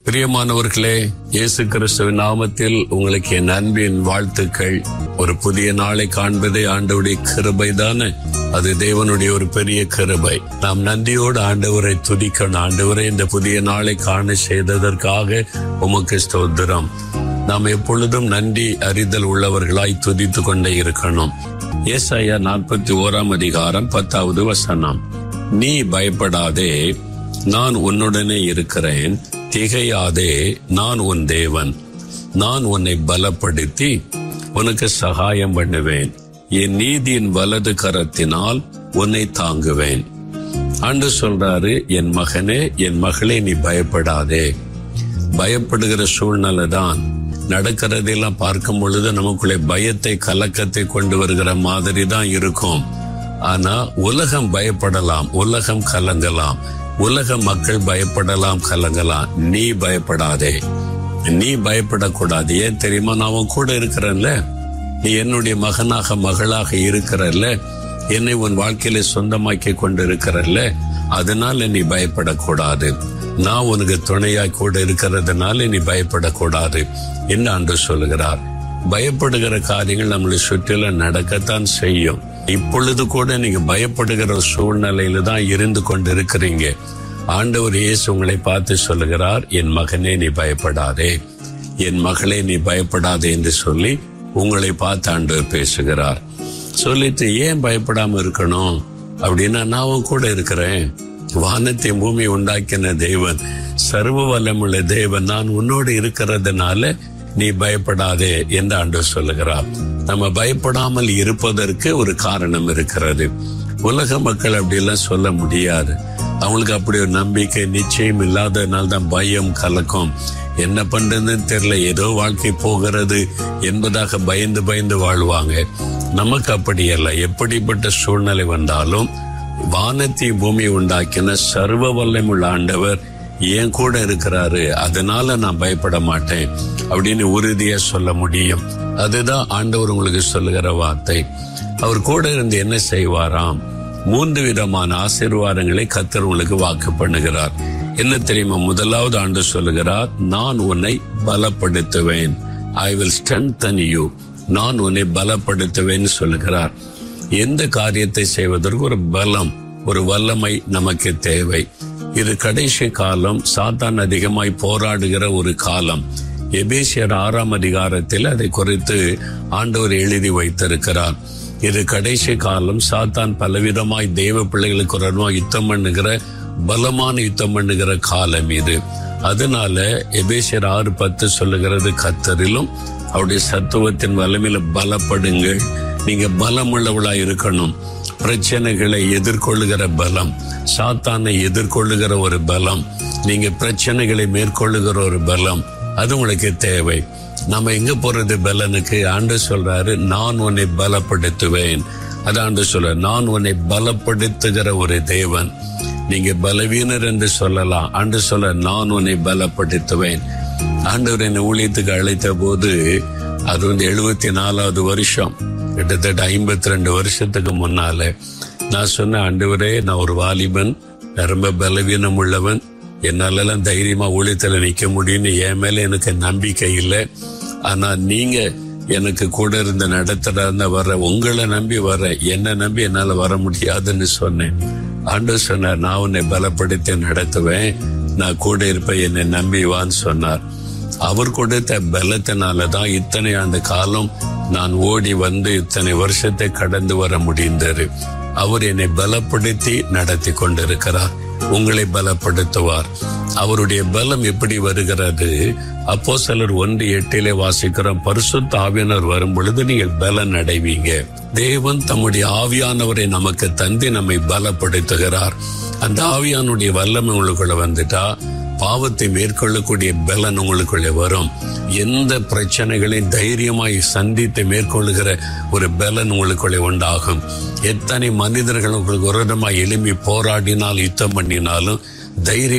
பிரியமானவர்களே இயேசு கிறிஸ்துவின் நாமத்தில் உங்களுக்கு என் அன்பின் வாழ்த்துக்கள் ஒரு புதிய நாளை காண்பதே ஆண்டவருடைய கிருபை தானே அது தேவனுடைய ஒரு பெரிய கிருபை நாம் நன்றியோடு ஆண்டவரை துதிக்கணும் ஆண்டவரை இந்த புதிய நாளை காண செய்ததற்காக உமக்கு ஸ்தோத்திரம் நாம் எப்பொழுதும் நன்றி அறிதல் உள்ளவர்களாய் துதித்து கொண்டே இருக்கணும் ஏசாயா நாற்பத்தி ஓராம் அதிகாரம் பத்தாவது வசனம் நீ பயப்படாதே நான் உன்னுடனே இருக்கிறேன் திகையாதே நான் உன் தேவன் நான் உன்னை பலப்படுத்தி உனக்கு சகாயம் பண்ணுவேன் என் நீதியின் வலது கரத்தினால் உன்னை தாங்குவேன் ஆண்டு சொல்றாரு என் மகனே என் மகளே நீ பயப்படாதே பயப்படுகிற சூழ்நிலை தான் நடக்கிறதெல்லாம் பார்க்கும் பொழுது நமக்குள்ளே பயத்தை கலக்கத்தை கொண்டு வருகிற மாதிரி தான் இருக்கும் ஆனா உலகம் பயப்படலாம் உலகம் கலங்கலாம் உலக மக்கள் பயப்படலாம் கலங்கலாம் நீ பயப்படாதே நீ பயப்படக்கூடாது ஏன் தெரியுமா நான் உன் கூட இருக்கிறேன்ல நீ என்னுடைய மகனாக மகளாக இருக்கிறல்ல என்னை உன் வாழ்க்கையில சொந்தமாக்கி கொண்டு இருக்கிறல்ல அதனால நீ பயப்படக்கூடாது நான் உனக்கு துணையாய் கூட இருக்கிறதுனால நீ பயப்படக்கூடாது என்று அன்று சொல்லுகிறார் பயப்படுகிற காரியங்கள் நம்மளை சுற்றிலும் நடக்கத்தான் செய்யும் இப்பொழுது கூட நீங்க பயப்படுகிற சூழ்நிலையில தான் இருந்து கொண்டு இருக்கிறீங்க ஆண்டவர் இயேசு உங்களை பார்த்து சொல்லுகிறார் என் மகனே நீ பயப்படாதே என் மகளே நீ பயப்படாதே என்று சொல்லி உங்களை பார்த்து ஆண்டவர் பேசுகிறார் சொல்லிட்டு ஏன் பயப்படாம இருக்கணும் அப்படின்னா நான் உன் கூட இருக்கிறேன் வானத்தை பூமி உண்டாக்கின தேவன் சர்வ வல்லமுள்ள தேவன் நான் உன்னோடு இருக்கிறதுனால நீ பயப்படாதே என்று ஆண்டு சொல்லுகிறார் நம்ம பயப்படாமல் இருப்பதற்கு ஒரு காரணம் இருக்கிறது உலக மக்கள் அப்படியெல்லாம் சொல்ல முடியாது அவங்களுக்கு அப்படி ஒரு நம்பிக்கை நிச்சயம் இல்லாததுனால தான் பயம் கலக்கம் என்ன பண்றதுன்னு தெரியல ஏதோ வாழ்க்கை போகிறது என்பதாக பயந்து பயந்து வாழ்வாங்க நமக்கு அப்படி அல்ல எப்படிப்பட்ட சூழ்நிலை வந்தாலும் வானத்தையும் பூமி உண்டாக்கின சர்வ வல்லமுள்ள ஆண்டவர் என் கூட இருக்கிறாரு அதனால நான் பயப்பட மாட்டேன் அப்படின்னு உறுதியா சொல்ல முடியும் அதுதான் ஆண்டவர் உங்களுக்கு சொல்லுகிற வார்த்தை அவர் கூட இருந்து என்ன செய்வாராம் மூன்று விதமான ஆசீர்வாதங்களை கத்தர் உங்களுக்கு வாக்கு பண்ணுகிறார் என்ன தெரியுமா முதலாவது ஆண்டு சொல்லுகிறார் நான் உன்னை பலப்படுத்துவேன் ஐ வில் ஸ்ட்ரென்தன் யூ நான் உன்னை பலப்படுத்துவேன் சொல்லுகிறார் எந்த காரியத்தை செய்வதற்கு ஒரு பலம் ஒரு வல்லமை நமக்கு தேவை இது கடைசி காலம் சாத்தான் அதிகமாய் போராடுகிற ஒரு காலம் எபேசியர் ஆறாம் அதிகாரத்தில் அதை குறித்து ஆண்டவர் எழுதி வைத்திருக்கிறார் இது கடைசி காலம் சாத்தான் பலவிதமாய் தெய்வ பிள்ளைகளுக்கு ஒரு யுத்தம் பண்ணுகிற பலமான யுத்தம் பண்ணுகிற காலம் இது அதனால எபேசியர் ஆறு பத்து சொல்லுகிறது கத்தரிலும் அவருடைய சத்துவத்தின் வல்லமையில பலப்படுங்கள் நீங்க பலமுள்ளவளா இருக்கணும் பிரச்சனைகளை எதிர்கொள்ளுகிற பலம் சாத்தானை எதிர்கொள்ளுகிற ஒரு பலம் நீங்க பிரச்சனைகளை மேற்கொள்ளுகிற ஒரு பலம் அது உங்களுக்கு தேவை நம்ம எங்க போறது பலனுக்கு ஆண்டு சொல்றாரு நான் உன்னை பலப்படுத்துவேன் அதாண்டு சொல்ற நான் உன்னை பலப்படுத்துகிற ஒரு தேவன் நீங்க பலவீனர் என்று சொல்லலாம் ஆண்டு சொல்ல நான் உன்னை பலப்படுத்துவேன் ஆண்டவர் என்னை ஊழியத்துக்கு அழைத்த போது அது வந்து எழுபத்தி நாலாவது வருஷம் கிட்டத்தட்ட ஐம்பத்தி ரெண்டு வருஷத்துக்கு முன்னால நான் சொன்ன ஆண்டவரே நான் ஒரு வாலிபன் ரொம்ப பலவீனம் உள்ளவன் என்னாலெல்லாம் தைரியமா ஊழியத்துல நிக்க முடியும்னு என் மேல எனக்கு நம்பிக்கை இல்லை ஆனா நீங்க எனக்கு கூட இருந்து நடத்துறதா வர உங்களை நம்பி வர என்ன நம்பி என்னால வர முடியாதுன்னு சொன்னேன் ஆண்டு சொன்னார் நான் உன்னை பலப்படுத்தி நடத்துவேன் நான் கூட இருப்பேன் என்னை நம்பி வான்னு சொன்னார் அவர் கொடுத்த பலத்தினால தான் இத்தனை ஆண்டு காலம் நான் ஓடி வந்து இத்தனை வருஷத்தை கடந்து வர முடிந்தது அவர் என்னை பலப்படுத்தி நடத்தி கொண்டிருக்கிறார் உங்களை பலப்படுத்துவார் அவருடைய பலம் எப்படி வருகிறது அப்போ சிலர் ஒன்று எட்டிலே வாசிக்கிறோம் பரிசுத்த ஆவியானவர் வரும் பொழுது நீங்கள் பலன் அடைவீங்க தேவன் தம்முடைய ஆவியானவரை நமக்கு தந்தி நம்மை பலப்படுத்துகிறார் அந்த ஆவியானுடைய வல்லமை உங்களுக்குள்ள வந்துட்டா பாவத்தை மேற்கொள்ளக்கூடிய பலன் உங்களுக்குள்ளே வரும் எந்த பிரச்சனைகளையும் தைரியமாய் சந்தித்து மேற்கொள்ளுகிற ஒரு பலன் உங்களுக்குள்ளே உண்டாகும் எத்தனை மனிதர்கள் உங்களுக்கு விரோதமாய் எழும்பி போராடினால் யுத்தம் பண்ணினாலும் தைரியம்